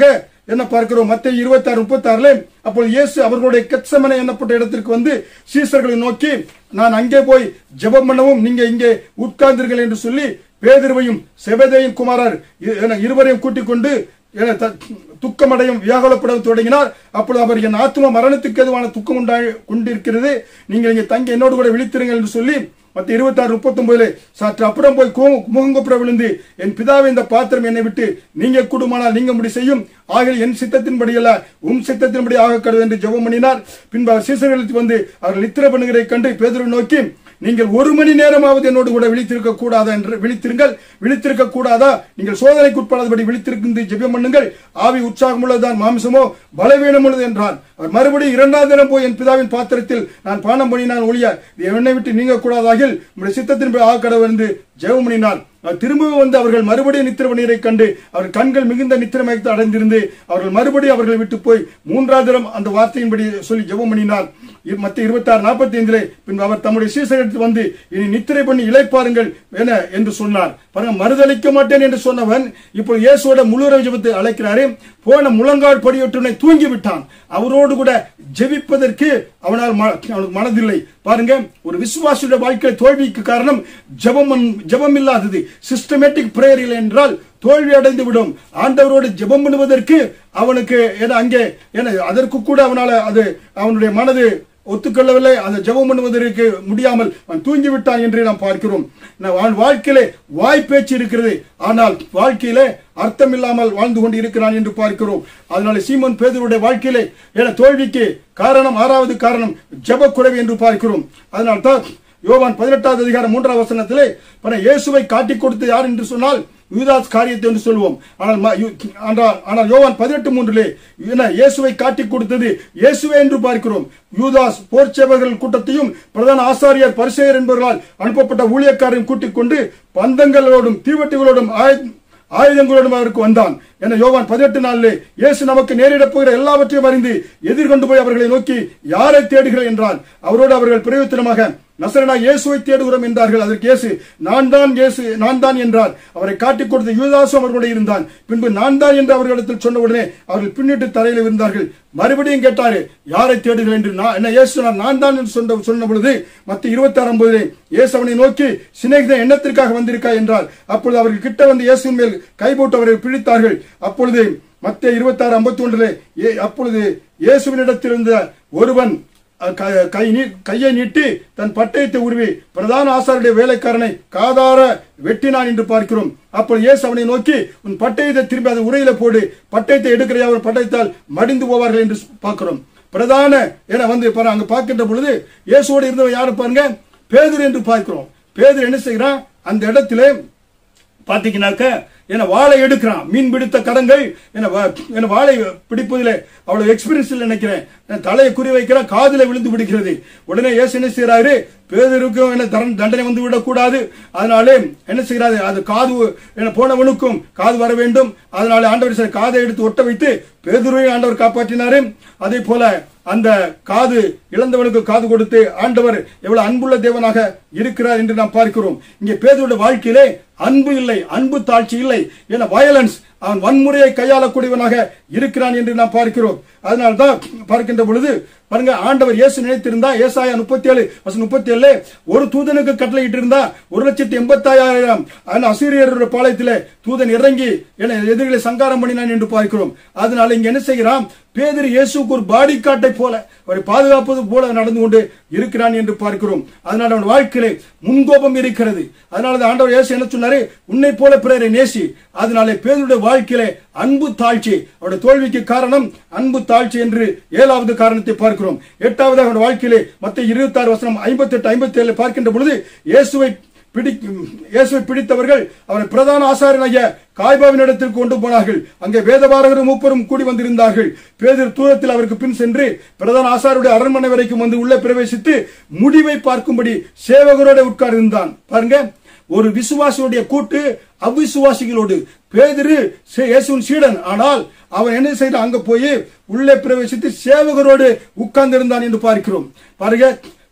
என்ன பார்க்கிறோம் மத்திய இருபத்தி ஆறு முப்பத்தி ஆறுல அப்பொழுது இயேசு அவர்களுடைய கெத்சமனை என்னப்பட்ட இடத்திற்கு வந்து சீசர்களை நோக்கி நான் அங்கே போய் ஜெபம் பண்ணவும் நீங்க இங்கே உட்கார்ந்தீர்கள் என்று சொல்லி பேதிருவையும் செபதேயும் குமாரர் இ- என இருவரையும் கூட்டிக் கொண்டு என த- துக்கமடையும் வியாகுலப்படவும் தொடங்கினார் அப்பொழுது அவர் என் ஆத்மா மரணத்துக்கு எதுவான துக்கம் உண்டா கொண்டிருக்கிறது நீங்கள் இங்கே தங்கி என்னோடு கூட விழித்திருங்கள் என்று சொல்லி மத்த இருபத்தி ஆறு முப்பத்தி ஒன்பதுல சற்று அப்புறம் போய் கு- முகங்குப்புற விழுந்து என் பிதாவை இந்த பாத்திரம் என்னை விட்டு நீங்க கூடுமானால் நீங்க முடி செய்யும் ஆகிய என் சித்தத்தின்படி அல்ல உம் சித்தத்தின்படி ஆக கடவுள் என்று ஜெபம் பண்ணினார் பின்பு அவர் சீசர்களுக்கு வந்து அவர் நித்திர பண்ணுகிறதை கண்டு பேதுரு நோக்கி நீங்கள் ஒரு மணி நேரமாவது என்னோடு கூட விழித்திருக்க கூடாதா என்று விழித்திருங்கள் விழித்திருக்க கூடாதா நீங்கள் சோதனைக்கு உட்படாதபடி விழித்திருந்து ஜெபம் பண்ணுங்கள் ஆவி உற்சாகம் உள்ளதுதான் மாம்சமோ பலவீனம் உள்ளது என்றான் அவர் மறுபடியும் இரண்டாம் தினம் போய் என் பிதாவின் பாத்திரத்தில் நான் பானம் பண்ணினான் ஒழிய இது என்னை விட்டு நீங்க கூடாதாகில் உங்களுடைய சித்தத்தின்படி ஆக கடவுள் என்று ஜெபம் பண்ணினான் அவர் திரும்பவும் வந்து அவர்கள் மறுபடியும் நித்திர நீரை கண்டு அவர் கண்கள் மிகுந்த நித்திரமயத்தை அடைந்திருந்து அவர்கள் மறுபடியும் அவர்களை விட்டு போய் மூன்றாவது தரம் அந்த வார்த்தையின்படி சொல்லி ஜெபம் பண்ணினார் மத்த இருபத்தி ஆறு நாற்பத்தி ஐந்திலே பின்பு அவர் தம்முடைய சீசகத்து வந்து இனி நித்திரை பண்ணி இளைப்பாருங்கள் என என்று சொன்னார் பாருங்க மறுதளிக்க மாட்டேன் என்று சொன்னவன் இப்போ இயேசுவோட முழு ஜெபத்தை அழைக்கிறாரு போன முழங்கால் படியொற்றுனை தூங்கி விட்டான் அவரோடு கூட ஜெபிப்பதற்கு அவனால் ம- அவனுக்கு மனதில்லை பாருங்க ஒரு விசுவாசியுடைய வாழ்க்கை தோல்விக்கு காரணம் ஜெபம் அன்- ஜெபம் இல்லாதது சிஸ்டமேட்டிக் பிரேயர் இல்லை என்றால் தோல்வி அடைந்து விடும் ஆண்டவரோடு ஜெபம் பண்ணுவதற்கு அவனுக்கு ஏன்னா அங்கே ஏன்னா அதற்கு கூட அவனால அது அவனுடைய மனது ஒத்துக்கொள்ளவில்லை அந்த ஜெபம் பண்ணுவதற்கு முடியாமல் அவன் தூங்கி விட்டான் என்று நாம் பார்க்கிறோம் நா- அவன் வாழ்க்கையிலே வாய்ப்பேச்சு இருக்கிறது ஆனால் வாழ்க்கையிலே அர்த்தம் இல்லாமல் வாழ்ந்து கொண்டு இருக்கிறான் என்று பார்க்கிறோம் அதனால சீமோன் பேதருடைய வாழ்க்கையிலே என தோல்விக்கு காரணம் ஆறாவது காரணம் ஜெப குறைவு என்று பார்க்கிறோம் அதனால் தான் யோவான் பதினெட்டாவது அதிகாரம் மூன்றாவது வசனத்திலே பல இயேசுவை காட்டிக் கொடுத்து யார் என்று சொன்னால் யூதாஸ் காரியத்தை என்று சொல்லுவோம் ஆனால் ம- யு- ஆனால் ஆனால் யோவான் பதினெட்டு மூன்றிலே என்ன இயேசுவை காட்டிக் கொடுத்தது இயேசுவே என்று பார்க்கிறோம் யூதாஸ் போர்ச்சேவர்கள் கூட்டத்தையும் பிரதான ஆசாரியர் பரிசெயர் என்பவர்களால் அனுப்பப்பட்ட ஊழியக்காரையும் கூட்டிக் கொண்டு பந்தங்களோடும் தீவட்டிகளோடும் ஆய- ஆயுதங்களோடும் அவருக்கு வந்தான் என யோவான் பதினெட்டு நாளிலே இயேசு நமக்கு நேரிடப் போகிற எல்லாவற்றையும் அறிந்து எதிர்கொண்டு போய் அவர்களை நோக்கி யாரை தேடுகிறேன் என்றான் அவரோடு அவர்கள் பிரயோஜனமாக நசரனா இயேசுவை தேடுகிறோம் என்றார்கள் அதற்கு இயேசு நான் தான் இயேசு நான் தான் என்றார் அவரை காட்டிக் கொடுத்த யூதாசும் அவர்களோடு இருந்தான் பின்பு நான் தான் என்று அவர்களிடத்தில் சொன்ன உடனே அவர்கள் பின்னிட்டு தரையில் இருந்தார்கள் மறுபடியும் கேட்டாரு யாரை தேடுகிறேன் என்று நான் என்ன இயேசு சொன்னார் நான் தான் என்று சொன்ன சொன்ன பொழுது மத்த இருபத்தி ஆறாம் போதிலே இயேசு அவனை நோக்கி சிநேகித எண்ணத்திற்காக வந்திருக்கா என்றார் அப்பொழுது அவர்கள் கிட்ட வந்து இயேசுவின் மேல் கை போட்டு அவரை பிடித்தார்கள் அப்பொழுது மத்திய இருபத்தி ஆறு ஐம்பத்தி ஒன்றிலே அப்பொழுது இயேசுவினிடத்தில் இருந்த ஒருவன் அஹ், க- கை நீ கையை நீட்டி தன் பட்டயத்தை உருவி பிரதான ஆசாருடைய வேலைக்காரனை காதார வெட்டினான் என்று பார்க்கிறோம் அப்பொழுது இயேசு அவனை நோக்கி உன் பட்டயத்தை திரும்பி அதை உரையில போடு பட்டயத்தை எடுக்கிற அவர் பட்டயத்தால் மடிந்து போவார்கள் என்று பார்க்கிறோம் பிரதான என வந்து பாரு அங்க பார்க்கின்ற பொழுது இயேசுவோடு இருந்தவன் யாரு பாருங்க பேதுரு என்று பார்க்கிறோம் பேதுரு என்ன செய்கிறான் அந்த இடத்திலே பாத்தீங்கன்னாக்க என்ன வாழை எடுக்கிறான் மீன் பிடித்த கடங்கள் என்ன வா- என்ன வாழை பிடிப்பதில் அவ்வளவு எக்ஸ்பீரியன்ஸ் இல்லை நினைக்கிறேன் என்ன தலையை குறி வைக்கிறான் காதுல விழுந்து பிடிக்கிறது உடனே இயேசு என்ன செய்யறாரு பேதருக்கும் என்ன தரன் தண்டனை வந்து விடக்கூடாது அதனாலே என்ன செய்யறாரு அது காது என்ன போனவனுக்கும் காது வர வேண்டும் அதனால ஆண்டவர் சில காதை எடுத்து ஒட்ட வைத்து பேதுருவையும் ஆண்டவர் காப்பாற்றினாரு அதே போல அந்த காது இழந்தவனுக்கு காது கொடுத்து ஆண்டவர் எவ்வளவு அன்புள்ள தேவனாக இருக்கிறார் என்று நாம் பார்க்கிறோம் இங்கே பேதுருடைய வாழ்க்கையிலே அன்பு இல்லை அன்பு தாழ்ச்சி இல்லை என வயலன்ஸ் அவன் வன்முறையை கையாளக்கூடியவனாக இருக்கிறான் என்று நாம் பார்க்கிறோம் அதனால்தான் பார்க்கின்ற பொழுது பாருங்க ஆண்டவர் இயேசு நினைத்திருந்தா ஏசாயா முப்பத்தி ஏழு முப்பத்தி ஏழு ஒரு தூதனுக்கு கட்டளையிட்டு இருந்தா ஒரு லட்சத்தி எண்பத்தாயிரம் அசீரியருடைய பாளையத்திலே தூதன் இறங்கி என எதிரிகளை சங்காரம் பண்ணினான் என்று பார்க்கிறோம் அதனால இங்க என்ன செய்கிறான் பேதர் இயேசுக்கு ஒரு பாடி காட்டை போல அவரை பாதுகாப்பது போல நடந்து கொண்டு இருக்கிறான் என்று பார்க்கிறோம் அதனால அவன் வாழ்க்கையிலே முன்கோபம் இருக்கிறது அதனால தான் ஆண்டவர் இயேசு என்ன சொன்னாரு உன்னை போல பிறரை நேசி அதனாலே பேதருடைய வாழ்க்கையிலே அன்பு தாழ்ச்சி அவருடைய தோல்விக்கு காரணம் அன்பு தாழ்ச்சி என்று ஏழாவது காரணத்தை பார்க்கிறோம் எட்டாவது அவருடைய வாழ்க்கையிலே மத்த இருபத்தி ஆறு வசனம் ஐம்பத்தி எட்டு ஐம்பத்தி ஏழு பார்க்கின்ற பொழுது இயேசுவை பிடி இயேசுவை பிடித்தவர்கள் அவரை பிரதான ஆசாரியனாகிய காய்பாவின் இடத்திற்கு கொண்டு போனார்கள் அங்கே வேதபாரகரும் மூப்பரும் கூடி வந்திருந்தார்கள் பேதர் தூரத்தில் அவருக்கு பின் சென்று பிரதான ஆசாருடைய அரண்மனை வரைக்கும் வந்து உள்ளே பிரவேசித்து முடிவை பார்க்கும்படி சேவகரோட உட்கார்ந்திருந்தான் பாருங்க ஒரு விசுவாசியுடைய கூட்டு அவிசுவாசிகளோடு பேதிரு இயேசுவின் சீடன் ஆனால் அவன் என்ன செய்யறான் அங்க போய் உள்ளே பிரவேசித்து சேவகரோடு உட்கார்ந்திருந்தான் என்று பார்க்கிறோம் பாருங்க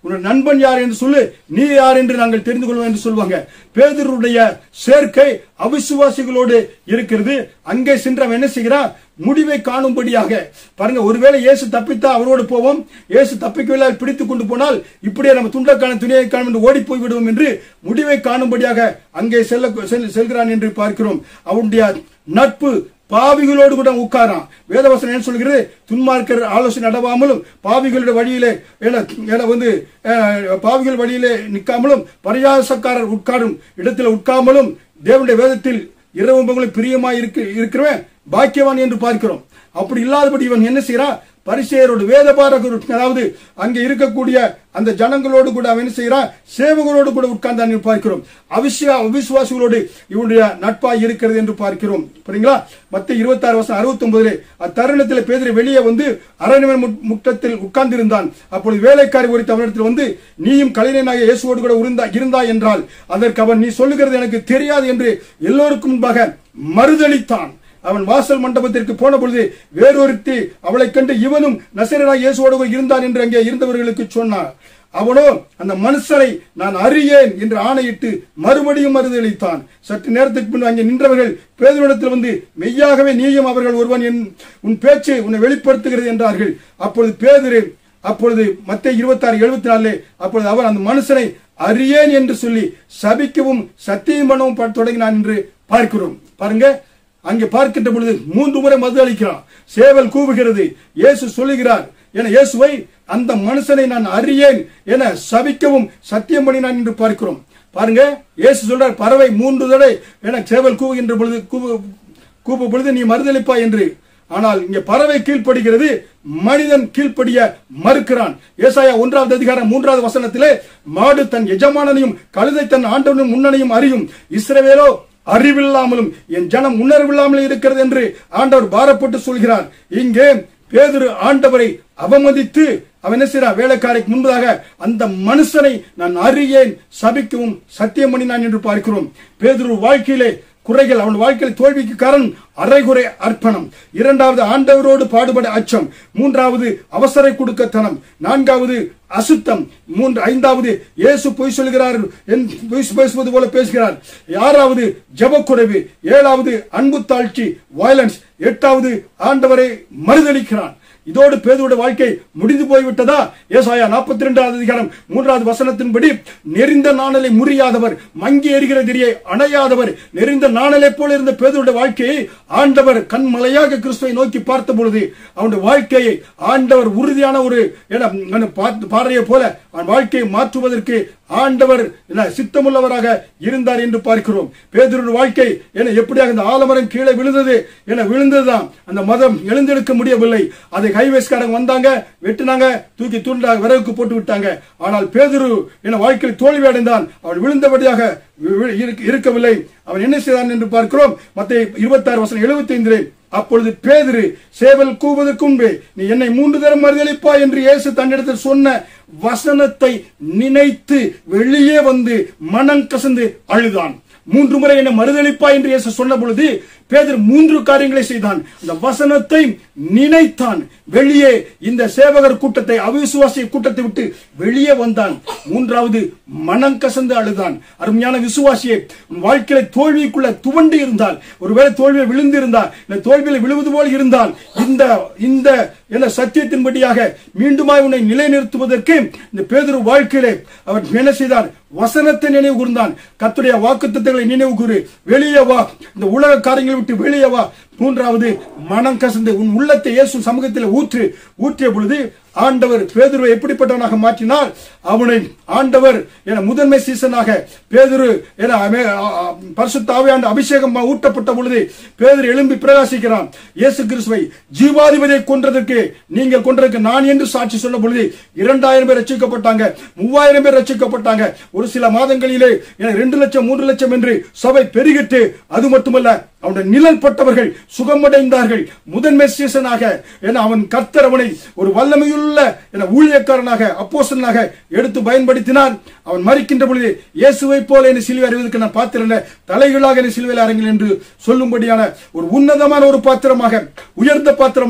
உன்னுடைய நண்பன் யார் என்று சொல்லு நீ யார் என்று நாங்கள் தெரிந்து கொள்வோம் என்று சொல்லுவாங்க பேதருடைய சேர்க்கை அவிசுவாசிகளோடு இருக்கிறது அங்கே சென்று அவன் என்ன செய்கிறான் முடிவை காணும்படியாக பாருங்க ஒருவேளை இயேசு தப்பித்தா அவரோடு போவோம் இயேசு தப்பிக்கவில்லை பிடித்துக் கொண்டு போனால் இப்படியே நம்ம துண்டக்கான துணியை காணும் என்று ஓடி போய் விடுவோம் என்று முடிவை காணும்படியாக அங்கே செல்ல செல்- செல்கிறான் என்று பார்க்கிறோம் அவனுடைய நட்பு பாவிகளோடு கூட உட்காரான் வேதவசனம் என்ன சொல்கிறது துன்மார்க்கர் ஆலோசனை நடவாமலும் பாவிகளுடைய வழியிலே ஏன ஏன வந்து அஹ், பாவிகள் வழியிலே நிற்காமலும் பரியாசக்காரர் உட்காரும் இடத்தில் உட்காமலும் தேவனுடைய வேதத்தில் இரவு பகலும் பிரியமாய் இருக்க இருக்கிறவன் பாக்கியவான் என்று பார்க்கிறோம் அப்படி இல்லாதபடி இவன் என்ன செய்யறான் பரிசேயரோடு வேதபாரகர் அதாவது அங்கே இருக்கக்கூடிய அந்த ஜனங்களோடு கூட அவன் என்ன செய்யறான் சேவகரோடு கூட உட்கார்ந்தான் என்று பார்க்கிறோம் அவிசுவ அவிசுவாசிகளோடு இவனுடைய நட்பாய் இருக்கிறது என்று பார்க்கிறோம் புரியுங்களா மத்த இருபத்தி ஆறு வருஷம் அறுபத்தி ஒன்பதுல அத்தருணத்தில் பேதரை வெளியே வந்து அரண்மனை முட்- முற்றத்தில் உட்கார்ந்திருந்தான் அப்பொழுது வேலைக்காரி ஒருத்த அவனிடத்தில் வந்து நீயும் கலைஞனாக இயேசுவோடு கூட உருந்தா இருந்தாய் என்றால் அதற்கு அவன் நீ சொல்லுகிறது எனக்கு தெரியாது என்று எல்லோருக்கும் முன்பாக மறுதளித்தான் அவன் வாசல் மண்டபத்திற்கு போன பொழுது வேறொருத்தி அவளைக் கண்டு இவனும் நசரனாக இயேசுவோடு கூட இருந்தான் என்று அங்கே இருந்தவர்களுக்கு சொன்னான் அவனோ அந்த மனுஷரை நான் அறியேன் என்று ஆணையிட்டு மறுபடியும் மறுதளித்தான் சற்று நேரத்துக்கு முன்பு அங்கே நின்றவர்கள் பேதரிடத்தில் வந்து மெய்யாகவே நீயும் அவர்கள் ஒருவன் என் உன் பேச்சு உன்னை வெளிப்படுத்துகிறது என்றார்கள் அப்பொழுது பேதுரு அப்பொழுது மத்திய இருபத்தாறு எழுபத்தி நாலு அப்பொழுது அவர் அந்த மனுஷனை அறியேன் என்று சொல்லி சபிக்கவும் சத்தியம் பண்ணவும் ப- தொடங்கினான் என்று பார்க்கிறோம் பாருங்க அங்கே பார்க்கின்ற பொழுது மூன்று முறை மது அளிக்கிறான் சேவல் கூவுகிறது இயேசு சொல்லுகிறார் என இயேசுவை அந்த மனுஷனை நான் அறியேன் என சபிக்கவும் சத்தியம் பண்ணினான் என்று பார்க்கிறோம் பாருங்க இயேசு சொல்றார் பறவை மூன்று தடவை என சேவல் கூவுகின்ற பொழுது கூவு கூப்பு பொழுது நீ மறுதளிப்பா என்று ஆனால் இங்கே பறவை கீழ்ப்படுகிறது மனிதன் கீழ்ப்படிய மறுக்கிறான் ஏசாயா ஒன்றாவது அதிகாரம் மூன்றாவது வசனத்திலே மாடு தன் எஜமானனையும் கழுதை தன் ஆண்டவனும் முன்னணியும் அறியும் இஸ்ரவேலோ அறிவில்லாமலும் என் ஜனம் உணர்வில்லாமலும் இருக்கிறது என்று ஆண்டவர் பாரப்பட்டு சொல்கிறார் இங்கே பேதுரு ஆண்டவரை அவமதித்து அவன் என்ன செய்றான் வேலைக்காரைக்கு முன்பதாக அந்த மனுஷனை நான் அறியேன் சபிக்கவும் சத்தியம் பண்ணினான் என்று பார்க்கிறோம் பேதுரு வாழ்க்கையிலே குறைகள் அவன் வாழ்க்கையில் தோல்விக்கு காரணம் அரைகுறை அர்ப்பணம் இரண்டாவது ஆண்டவரோடு பாடுபட அச்சம் மூன்றாவது அவசர கொடுக்கத்தனம் நான்காவது அசுத்தம் மூன்று ஐந்தாவது இயேசு பொய் சொல்கிறார் என் பொய் பேசுவது போல பேசுகிறார் ஆறாவது ஜபக்குறைவு ஏழாவது அன்பு தாழ்ச்சி வயலன்ஸ் எட்டாவது ஆண்டவரை மறுதளிக்கிறான் இதோடு பேதுடைய வாழ்க்கை முடிந்து போய்விட்டதா ஏசாயா நாற்பத்தி ரெண்டாவது அதிகாரம் மூன்றாவது வசனத்தின்படி நெறிந்த நாணலை முறியாதவர் மங்கி எறிகிற திரியை அணையாதவர் நெறிந்த நாணலை போல இருந்த பேதுடைய வாழ்க்கையை ஆண்டவர் கண்மலையாக கிறிஸ்துவை நோக்கி பார்த்த பொழுது அவனுடைய வாழ்க்கையை ஆண்டவர் உறுதியான ஒரு என என பார்த்து- பாறையை போல அவன் வாழ்க்கையை மாற்றுவதற்கு ஆண்டவர் என சித்தமுள்ளவராக இருந்தார் என்று பார்க்கிறோம் பேதுருடைய வாழ்க்கை என எப்படியாக இந்த ஆலமரம் கீழே விழுந்தது என விழுந்ததுதான் அந்த மதம் எழுந்தெடுக்க முடியவில்லை அதை ஹைவேஸ்காரங்க வந்தாங்க வெட்டினாங்க தூக்கி துண்டாக விறகுக்கு போட்டு விட்டாங்க ஆனால் பேதுரு என வாழ்க்கையில் தோல்வி அடைந்தான் அவன் விழுந்தபடியாக வி- வி- இருக்க- இருக்கவில்லை அவன் என்ன செய்தான் என்று பார்க்கிறோம் மத்திய இருபத்தி ஆறு வசனம் எழுபத்தி ஐந்திலே அப்பொழுது பேதுரு சேவல் கூவதற்கு முன்பே நீ என்னை மூன்று தரம் மறுதளிப்பா என்று இயேசு தன்னிடத்தில் சொன்ன வசனத்தை நினைத்து வெளியே வந்து மனம் கசந்து அழுதான் மூன்று முறை என்னை மறுதளிப்பா என்று இயேசு சொன்ன பொழுது பேதர் மூன்று காரியங்களை செய்தான் இந்த வசனத்தை நினைத்தான் வெளியே இந்த சேவகர் கூட்டத்தை அவிசுவாசி கூட்டத்தை விட்டு வெளியே வந்தான் மூன்றாவது மனம் கசந்து அழுதான் அருமையான விசுவாசியை உன் வாழ்க்கையில தோல்விக்குள்ள துவண்டு இருந்தால் ஒருவேளை தோல்வியை விழுந்து இருந்தால் இந்த தோல்வியில் விழுவது போல் இருந்தால் இந்த இந்த என்ன சத்தியத்தின்படியாக மீண்டுமாய் உன்னை நிலைநிறுத்துவதற்கு இந்த பேதுரு வாழ்க்கையிலே அவர் என்ன செய்தார் வசனத்தை நினைவு கூர்ந்தான் கர்த்தருடைய வாக்குத்தத்தங்களை நினைவு கூறு வெளியே வா இந்த உலக காரியங்களை விட்டு வெளியே வா மூன்றாவது மனம் கசந்து உன் உள்ளத்தை இயேசு சமூகத்தில் ஊற்று ஊற்றிய பொழுது ஆண்டவர் பேதுருவை எப்படிப்பட்டவனாக மாற்றினார் அவனை ஆண்டவர் என முதன்மை சீசனாக பேதுரு என அமே- ஆ- ஆ- பரிசுத்த ஆவியாண்டு அபிஷேகம் ஊட்டப்பட்ட பொழுது பேதுரு எழும்பி பிரகாசிக்கிறான் இயேசு கிறிஸ்துவை ஜீவாதிபதியை கொன்றதற்கு நீங்கள் கொன்றதற்கு நான் என்று சாட்சி சொன்ன பொழுது இரண்டாயிரம் பேர் ரட்சிக்கப்பட்டாங்க மூவாயிரம் பேர் ரட்சிக்கப்பட்டாங்க ஒரு சில மாதங்களிலே என ரெண்டு லட்சம் மூன்று லட்சம் என்று சபை பெருகிட்டு அது மட்டுமல்ல அவனுடைய நிழல் பட்டவர்கள் சுகமடைந்தார்கள் முதன்மை சீசனாக என அவன் கர்த்தர் அவனை ஒரு வல்லமையுள்ள என ஊழியக்காரனாக அப்போஸ்தலனாக எடுத்து பயன்படுத்தினான் அவன் மறிக்கின்ற பொழுது இயேசுவை போல என்னை சிலுவை அறிவதற்கு நான் பாத்திரல்ல தலைகளாக என்னை சிலுவையில் அரங்கில் என்று சொல்லும்படியான ஒரு உன்னதமான ஒரு பாத்திரமாக உயர்ந்த பாத்திரமாக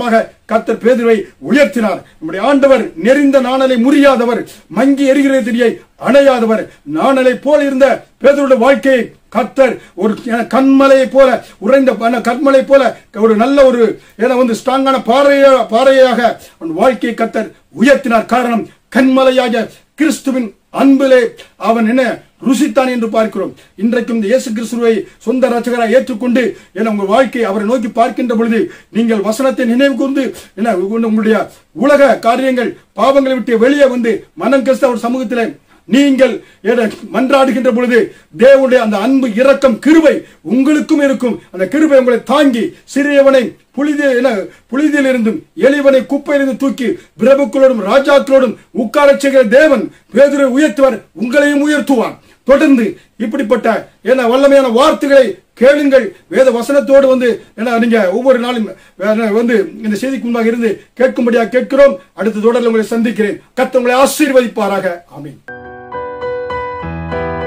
கர்த்தர் பேதுருவை உயர்த்தினார் நம்முடைய ஆண்டவர் நெறிந்த நாணலை முறியாதவர் மங்கி எரிகிற திரியை அணையாதவர் நாணலை போல இருந்த பேதருடைய வாழ்க்கையை கர்த்தர் ஒரு கண்மலையை போல உறைந்த ப- கண்மலை போல ஒரு நல்ல ஒரு ஏன்னா வந்து ஸ்ட்ராங்கான பாறையா பாறையாக அவன் வாழ்க்கையை கர்த்தர் உயர்த்தினார் காரணம் கண்மலையாக கிறிஸ்துவின் அன்பிலே அவன் என்ன ருசித்தான் என்று பார்க்கிறோம் இன்றைக்கும் இந்த இயேசு கிறிஸ்துவை சொந்த ரட்சகராக ஏற்றுக்கொண்டு என உங்கள் வாழ்க்கை அவரை நோக்கி பார்க்கின்ற பொழுது நீங்கள் வசனத்தை நினைவு கூர்ந்து என்ன உங்களுடைய உலக காரியங்கள் பாவங்களை விட்டு வெளியே வந்து மனம் கஷ்ட அவர் சமூகத்தில் நீங்கள் என மன்றாடுகின்ற பொழுது தேவனுடைய அந்த அன்பு இரக்கம் கிருபை உங்களுக்கும் இருக்கும் அந்த கிருபை உங்களை தாங்கி சிறியவனை புலிதே என புலிதில் இருந்தும் எளிவனை குப்பையிலிருந்து தூக்கி பிரபுக்களோடும் ராஜாக்களோடும் உட்காரச் செய்கிற தேவன் பேதுரை உயர்த்துவார் உங்களையும் உயர்த்துவான் தொடர்ந்து இப்படிப்பட்ட என்ன வல்லமையான வார்த்தைகளை கேளுங்கள் வேத வசனத்தோடு வந்து என்ன நீங்க ஒவ்வொரு நாளும் வேற வந்து இந்த செய்திக்கு முன்பாக இருந்து கேட்கும்படியாக கேட்கிறோம் அடுத்த தொடர்ல உங்களை சந்திக்கிறேன் கர்த்தர் உங்களை ஆசீர்வதிப்பாராக ஆமென்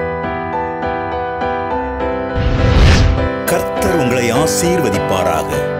கர்த்தர் உங்களை ஆசீர்வதிப்பாராக